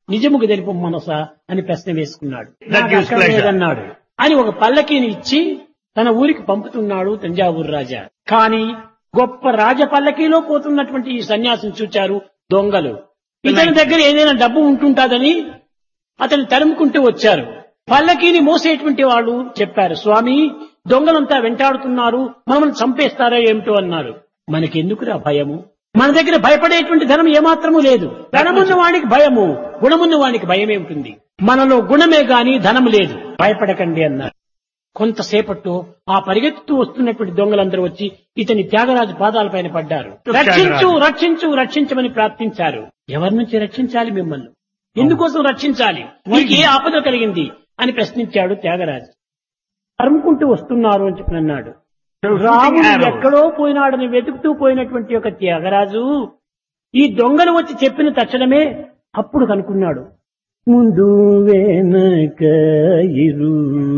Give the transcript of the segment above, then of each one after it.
నిజముకు తెలుపు మనస అని ప్రశ్న వేసుకున్నాడు That నాకు gives అక్కర్లేదన్నాడు. pleasure. అన్నాడు అని ఒక పల్లకీని ఇచ్చి తన ఊరికి పంపుతున్నాడు తంజావూరు రాజా కానీ గొప్ప రాజ పల్లకీలో పోతున్నటువంటి ఈ సన్యాసిని చూచారు దొంగలు ఇతని దగ్గర ఏదైనా డబ్బు ఉంటుంటాదని అతను తరుముకుంటూ వచ్చారు పల్లకీని మోసేటువంటి వాళ్ళు చెప్పారు స్వామి దొంగలంతా వెంటాడుతున్నారు మనల్ని చంపేస్తారా ఏమిటో అన్నారు మనకెందుకురా భయము మన దగ్గర భయపడేటువంటి ధనం ఏమాత్రము లేదు ధనమున్న వాడికి భయము గుణమున్న వాడికి భయమే ఉంటుంది మనలో గుణమే గాని ధనము లేదు భయపడకండి అన్నారు కొంతసేపట్లో ఆ పరిగెత్తుతూ వస్తున్నటువంటి దొంగలందరూ వచ్చి ఇతని త్యాగరాజు పాదాలపైన పడ్డారు రక్షించు రక్షించు రక్షించమని ప్రార్థించారు ఎవరి నుంచి రక్షించాలి మిమ్మల్ని ఎందుకోసం రక్షించాలి మీకు ఏ ఆపద కలిగింది అని ప్రశ్నించాడు త్యాగరాజు తరుముకుంటూ వస్తున్నారు అని చెప్పి అన్నాడు So, shooting రాముడు arrows. ఎక్కడో పోయినాడని వెతుకుతూ పోయినటువంటి ఒక త్యాగరాజు ఈ దొంగలు వచ్చి చెప్పిన తక్షణమే అప్పుడు కనుక్కున్నాడు ముందు వెనక ఇరు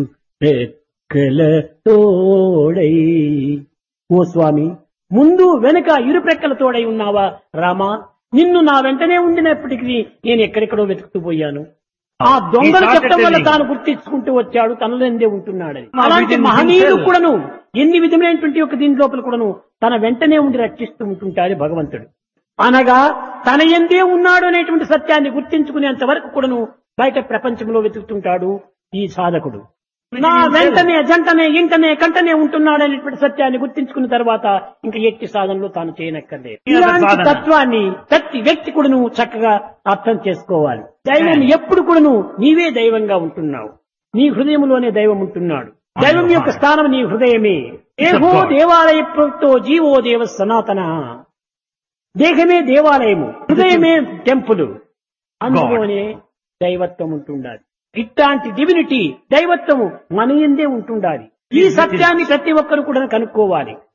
రెక్కల తోడై ఓ స్వామి ముందు వెనక ఇరు ప్రక్కల తోడై ఉన్నావా రామా నిన్ను నా వెంటనే ఉండినప్పటికీ నేను ఎక్కడెక్కడో వెతుకుతూ పోయాను ఆ దొంగలు He started చెప్పడం వల్ల telling. తాను గుర్తించుకుంటూ వచ్చాడు తనలోందే ఉంటున్నాడని No, అలాంటి within మహనీయుడు himself. కూడాను ఎన్ని విధమైనటువంటి ఒక దీని లోపల కూడాను తన వెంటనే ఉండి రక్షిస్తూ ఉంటుంటాడు భగవంతుడు అనగా తన ఎందే ఉన్నాడు అనేటువంటి సత్యాన్ని గుర్తించుకునేంత వరకు కూడాను బయట ప్రపంచంలో వెతుకుతుంటాడు ఈ సాధకుడు నా వెంటనే జంటనే ఇంటనే కంటనే ఉంటున్నాడు అనేటువంటి సత్యాన్ని గుర్తించుకున్న తర్వాత ఇంకా ఎట్టి సాధనలో తాను చేయనక్కర్లేదు ఈ యొక్క ఇలాంటి సాధన. తత్వాన్ని ప్రతి వ్యక్తి కూడాను చక్కగా అర్థం చేసుకోవాలి దైవం ఎప్పుడు కూడాను నీవే దైవంగా ఉంటున్నావు నీ హృదయంలోనే దైవం ఉంటున్నాడు దైవం యొక్క స్థానం నీ హృదయమే దేహో దేవాలయ ప్రవృత్తో జీవో దేవ సనాతన దేహమే దేవాలయము హృదయమే టెంపుల్ అందులోనే దైవత్వం ఉంటుండాలి ఇట్లాంటి డివినిటీ దైవత్వము మన ఎందే ఉంటుండాలి ఈ సత్యాన్ని ప్రతి ఒక్కరు కూడా కనుక్కోవాలి